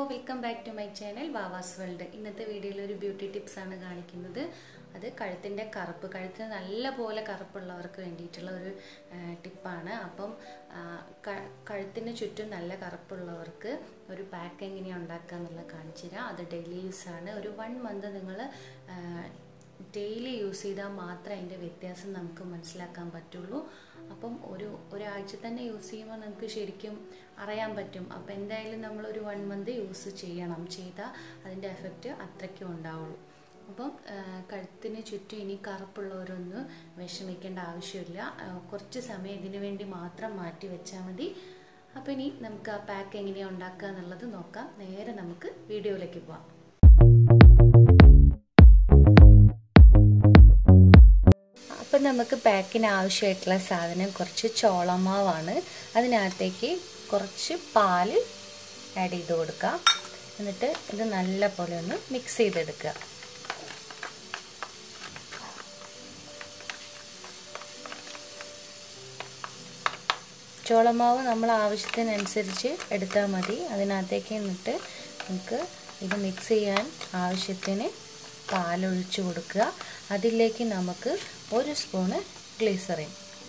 welcome back to my channel Vava's world ഇന്നത്തെ വീഡിയോയിൽ ഒരു ബ്യൂട്ടി ടിപ്സ് ആണ് കാണിക്കുന്നത് അത് കഴുത്തിൻ്റെ കറുപ്പ് കഴുത്തിന് നല്ല പോലെ കറുപ്പുള്ളവർക്ക് വേണ്ടിയിട്ടുള്ള ഒരു ടിപ്പാണ് അപ്പം ആ, ക- കഴുത്തിന് ചുറ്റും നല്ല കറുപ്പുള്ളവർക്ക് ഒരു പാക്ക് എങ്ങനെയാണ് ഉണ്ടാക്കുക എന്നുള്ളത് കാണിച്ചു തരാം അത് ഡെയിലി യൂസ് ആണ് ഒരു വൺ മന്ത് നിങ്ങൾ ഡെയിലി യൂസ് ചെയ്താൽ മാത്രമേ അതിൻ്റെ വ്യത്യാസം നമുക്ക് മനസ്സിലാക്കാൻ പറ്റുള്ളൂ അപ്പം ഒരു ഒരാഴ്ച തന്നെ യൂസ് ചെയ്യുമ്പോൾ നമുക്ക് ശരിക്കും അറിയാൻ പറ്റും അപ്പം എന്തായാലും നമ്മൾ ഒരു വൺ മന്ത് യൂസ് ചെയ്യണം ചെയ്താൽ അതിൻ്റെ എഫക്റ്റ് അത്രയ്ക്കും ഉണ്ടാവുള്ളൂ അപ്പം ആ, കഴുത്തിന് ചുറ്റും ഇനി കറുപ്പുള്ളവരൊന്നും വിഷമിക്കേണ്ട ആവശ്യമില്ല ആ, കുറച്ച് സമയം ഇതിനു വേണ്ടി മാത്രം മാറ്റി വെച്ചാൽ മതി അപ്പം ഇനി നമുക്ക് ആ പാക്ക് എങ്ങനെയാണ് ഉണ്ടാക്കുക എന്നുള്ളത് നോക്കാം നേരെ നമുക്ക് വീഡിയോയിലേക്ക് പോവാം അപ്പം നമുക്ക് പാക്കിന് ആവശ്യമായിട്ടുള്ള സാധനം കുറച്ച് ചോളമാവാണ് അതിനകത്തേക്ക് കുറച്ച് പാല് ആഡ് ചെയ്ത് കൊടുക്കാം എന്നിട്ട് ഇത് നല്ല പോലെ ഒന്ന് മിക്സ് ചെയ്തെടുക്കുക ചോളമാവ് നമ്മൾ ആവശ്യത്തിനനുസരിച്ച് എടുത്താൽ മതി അതിനകത്തേക്ക് എന്നിട്ട് നമുക്ക് ഇത് മിക്സ് ചെയ്യാൻ ആവശ്യത്തിന് പാലൊഴിച്ച് കൊടുക്കുക അതിലേക്ക് നമുക്ക് ഒരു സ്പൂണ് ഗ്ലിസറിൻ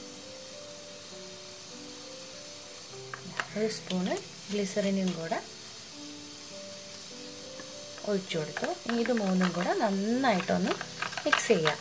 ഒരു സ്പൂണ് ഗ്ലിസറിനും കൂടെ ഒഴിച്ചു കൊടുത്തു ഇനി ഇത് മൂന്നും കൂടെ നന്നായിട്ടൊന്ന് മിക്സ് ചെയ്യാം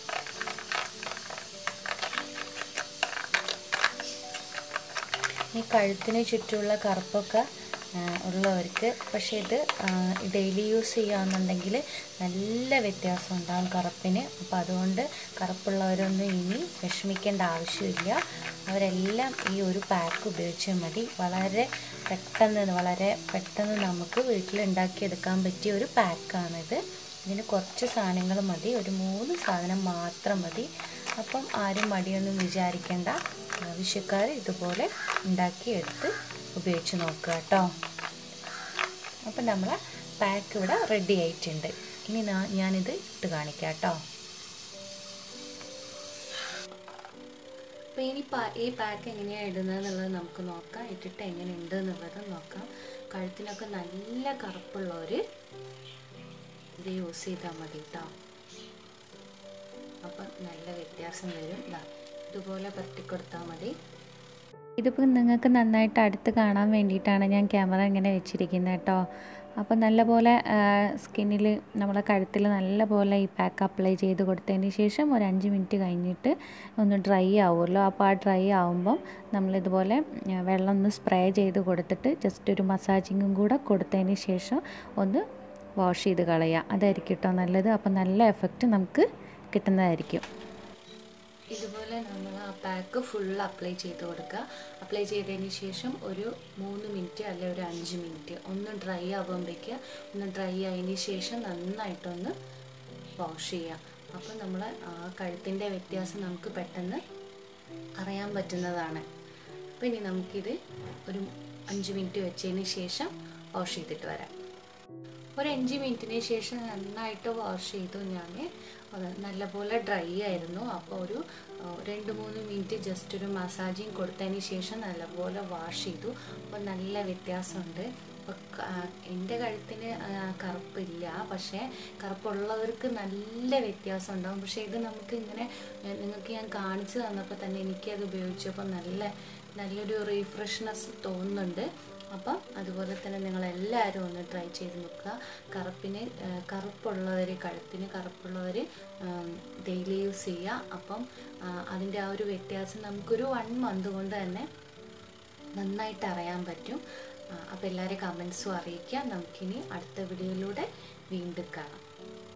ഈ കഴുത്തിന് ചുറ്റുമുള്ള കറുപ്പൊക്കെ ഉള്ളവർക്ക് പക്ഷേ ഇത് ഡെയിലി യൂസ് ചെയ്യുകയാണെന്നുണ്ടെങ്കിൽ നല്ല വ്യത്യാസം ഉണ്ടാകും കറുപ്പിന് അപ്പോൾ അതുകൊണ്ട് കറുപ്പുള്ളവരൊന്നും ഇനി വിഷമിക്കേണ്ട ആവശ്യമില്ല അവരെല്ലാം ഈ ഒരു പാക്ക് ഉപയോഗിച്ചാൽ മതി വളരെ പെട്ടെന്ന് വളരെ പെട്ടെന്ന് നമുക്ക് വീട്ടിൽ ഉണ്ടാക്കിയെടുക്കാൻ പറ്റിയ ഒരു പാക്കാണിത് ഇതിന് കുറച്ച് സാധനങ്ങൾ മതി ഒരു മൂന്ന് സാധനം മാത്രം മതി അപ്പം ആരും മടിയൊന്നും വിചാരിക്കേണ്ട ആവശ്യക്കാർ ഇതുപോലെ ഉണ്ടാക്കിയെടുത്ത് ഉപയോഗിച്ച് നോക്കുക കേട്ടോ അപ്പം നമ്മളെ പാക്ക് ഇവിടെ റെഡി ആയിട്ടുണ്ട് ഇനി ഞാനിത് ഇട്ട് കാണിക്കാം കേട്ടോ അപ്പോൾ ഇനി ഈ പാക്ക് എങ്ങനെയാണ് ഇടുന്നത് എന്നുള്ളത് നമുക്ക് നോക്കാം ഇട്ടിട്ട് എങ്ങനെയുണ്ട് എന്നുള്ളത് നോക്കാം കഴുത്തിനൊക്കെ നല്ല കറുപ്പുള്ളവർ ഇത് യൂസ് ചെയ്താൽ മതി കേട്ടോ അപ്പം നല്ല വ്യത്യാസം വരും ഇതുപോലെ പരട്ടിക്കൊടുത്താൽ മതി ഇതിപ്പോൾ നിങ്ങൾക്ക് നന്നായിട്ട് അടുത്ത് കാണാൻ വേണ്ടിയിട്ടാണ് ഞാൻ ക്യാമറ ഇങ്ങനെ വെച്ചിരിക്കുന്നത് കേട്ടോ അപ്പോൾ നല്ലപോലെ സ്കിന്നിൽ നമ്മുടെ കഴുത്തിൽ നല്ലപോലെ ഈ പാക്ക് അപ്ലൈ ചെയ്ത് കൊടുത്തതിന് ശേഷം ഒരു അഞ്ച് മിനിറ്റ് കഴിഞ്ഞിട്ട് ഒന്ന് ഡ്രൈ ആവുമല്ലോ അപ്പോൾ ആ ഡ്രൈ ആവുമ്പം നമ്മളിതുപോലെ വെള്ളം ഒന്ന് സ്പ്രേ ചെയ്ത് കൊടുത്തിട്ട് ജസ്റ്റ് ഒരു മസാജിങ്ങും കൂടെ കൊടുത്തതിന് ശേഷം ഒന്ന് വാഷ് ചെയ്ത് കളയുക അതായിരിക്കും കേട്ടോ നല്ലത് അപ്പോൾ നല്ല എഫക്റ്റ് നമുക്ക് കിട്ടുന്നതായിരിക്കും ഇതുപോലെ നമ്മൾ ആ പാക്ക് ഫുൾ അപ്ലൈ ചെയ്ത് കൊടുക്കുക അപ്ലൈ ചെയ്തതിന് ശേഷം ഒരു മൂന്ന് മിനിറ്റ് അല്ലെങ്കിൽ ഒരു അഞ്ച് മിനിറ്റ് ഒന്ന് ഡ്രൈ ആകുമ്പോഴേക്ക് ഒന്ന് ഡ്രൈ ആയതിന് ശേഷം നന്നായിട്ടൊന്ന് വാഷ് ചെയ്യുക അപ്പോൾ നമ്മൾ ആ കഴുത്തിൻ്റെ വ്യത്യാസം നമുക്ക് പെട്ടെന്ന് അറിയാൻ പറ്റുന്നതാണ് അപ്പോൾ ഇനി നമുക്കിത് ഒരു അഞ്ച് മിനിറ്റ് വെച്ചതിന് ശേഷം വാഷ് ചെയ്തിട്ട് വരാം ഒരു അഞ്ച് മിനിറ്റിന് ശേഷം നന്നായിട്ട് വാഷ് ചെയ്തു ഞാൻ അത് നല്ലപോലെ ഡ്രൈ ആയിരുന്നു അപ്പോൾ ഒരു രണ്ട് മൂന്ന് മിനിറ്റ് ജസ്റ്റ് ഒരു മസാജിങ് കൊടുത്തതിന് ശേഷം നല്ലപോലെ വാഷ് ചെയ്തു അപ്പോൾ നല്ല വ്യത്യാസമുണ്ട് അപ്പോൾ എൻ്റെ കഴുത്തിന് കറുപ്പില്ല പക്ഷേ കറുപ്പുള്ളവർക്ക് നല്ല വ്യത്യാസം ഉണ്ടാകും പക്ഷേ ഇത് നമുക്ക് ഇങ്ങനെ നിങ്ങൾക്ക് ഞാൻ കാണിച്ചു തന്നപ്പോൾ തന്നെ എനിക്കത് ഉപയോഗിച്ചപ്പോൾ നല്ല നല്ലൊരു റീഫ്രഷ്നെസ് തോന്നുന്നുണ്ട് അപ്പം അതുപോലെ തന്നെ നിങ്ങൾ എല്ലാവരും ഒന്ന് ട്രൈ ചെയ്ത് നോക്കുക കറുപ്പിന് കറുപ്പുള്ളവർ കഴുത്തിന് കറുപ്പുള്ളവർ ഡെയിലി യൂസ് ചെയ്യുക അപ്പം അതിൻ്റെ ആ ഒരു വ്യത്യാസം നമുക്കൊരു വൺ മന്ത് കൊണ്ട് തന്നെ നന്നായിട്ട് അറിയാൻ പറ്റും അപ്പോൾ എല്ലാവരും കമൻസും അറിയിക്കുക നമുക്കിനി അടുത്ത വീഡിയോയിലൂടെ വീണ്ടും കാണാം